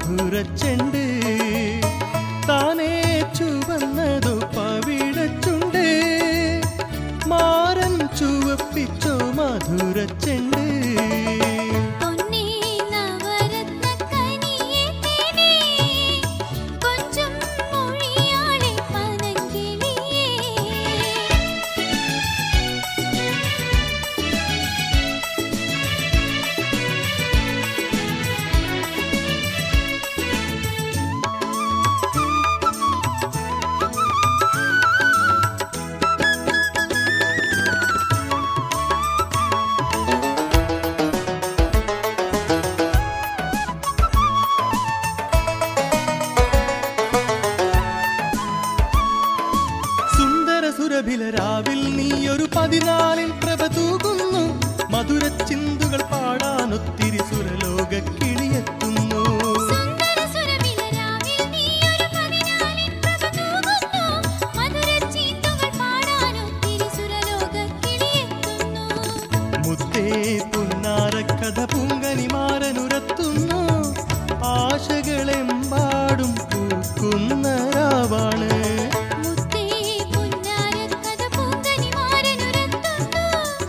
മധുരച്ചെണ്ട് താനേ ചുവന്നതോ പവിഴച്ചുണ്ട് മാരൻ ചുവപ്പിച്ചോ മധുരച്ചെണ്ട് പൊന്നേ നവരത്നക്കനിയേ തേനേ കൊഞ്ചും മൊഴിയാളെ പനങ്കിളിയേ സുന്ദര സുരഭില രാവിൽ നീയൊരു പതിനാലിൽ പ്രഭ തൂകുന്നു മധുര ചിന്തുകൾ പാടാനൊത്തിരി സുരലോക കിളിയെത്തുന്നു സുന്ദര സുരഭില രാവിൽ നീയൊരു പതിനാലിൻ പ്രഭ തൂകുന്നു മധുരച്ചീന്തുകൾ പാടാനൊത്തിരി സുരലോക കിളിയെത്തുന്നു മുത്തേ പുന്നാര കഥ പൂങ്കനിമാരനുരത്തുന്നു ആശകളെമ്പാടും പൂക്കുന്ന രാവാണ് മുത്തേ പുന്നാരക്കഥ പൂങ്കനിമാരനുരത്തുന്നു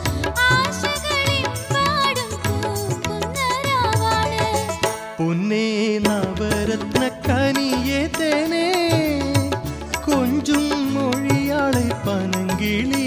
ആശകളെമ്പാടും പൂക്കുന്ന രാവാണ് പൊന്നേ നവരത്ന കനിയെ തേനേ കൊഞ്ചും മൊഴിയാളെ പനങ്കിളിയേ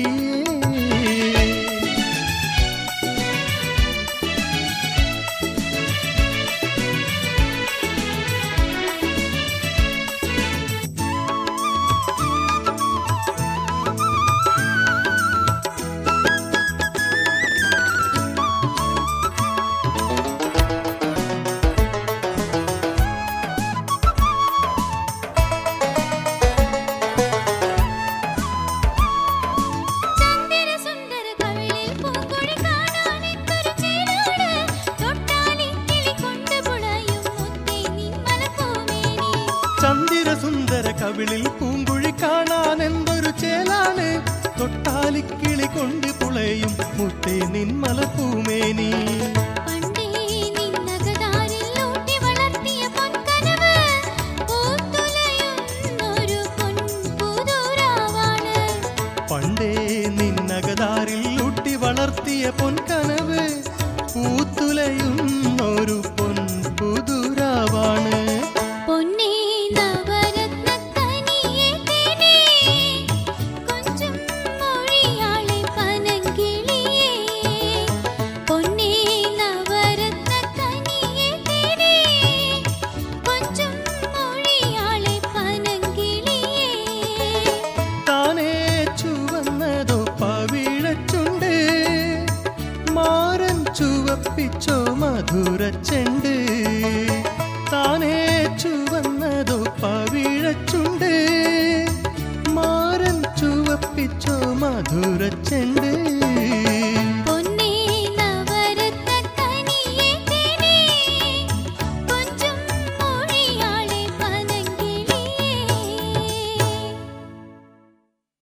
ചന്ദിര സുന്ദര കവിളിൽ പൂങ്കുഴി കാണാനെന്തൊരു ചേരാണ് തൊട്ടാലി കിളി കൊണ്ട് പുളയും മുത്തേ നിന്മല പൂമേനി ചന്ദിര സുന്ദര കവിളിൽ പൂങ്കുഴി കാണാൻ എന്തൊരു ചേലാണ് തൊട്ടാലിക്കിളി കൊണ്ട് പുളയും മുത്തേ നിന്മല പൂമേനി പണ്ടേ നിന്നകതാരിൽ ഊട്ടി വളർത്തിയ പൊൻകനവ് പൂത്തുലയുന്നൊരു പൊൻപുതുരാവാണ് പണ്ടേ നിന്നകതാരിൽ ഊട്ടി വളർത്തിയ പൊൻകനവ് പൂത്തുലയുന്നൊരു പൊൻപുതുരാവാണ് പൊന്നേ നവരത്നക്കനിയേ തേനേ കൊഞ്ചും മൊഴിയാളെ പനങ്കിളിയേ പൊന്നേ നവരത്നക്കനിയേ തേനേ കൊഞ്ചും മൊഴിയാളെ പനങ്കിളിയേ താനേ ചുവന്നതോ പവിഴച്ചുണ്ട് മാരൻ ചുവപ്പിച്ചോ മധുരച്ചെണ്ട് താനേ ചുവന്നതോ പവിഴച്ചുണ്ട് മാരൻ ചുവപ്പിച്ചോ മധുരച്ചെണ്ട്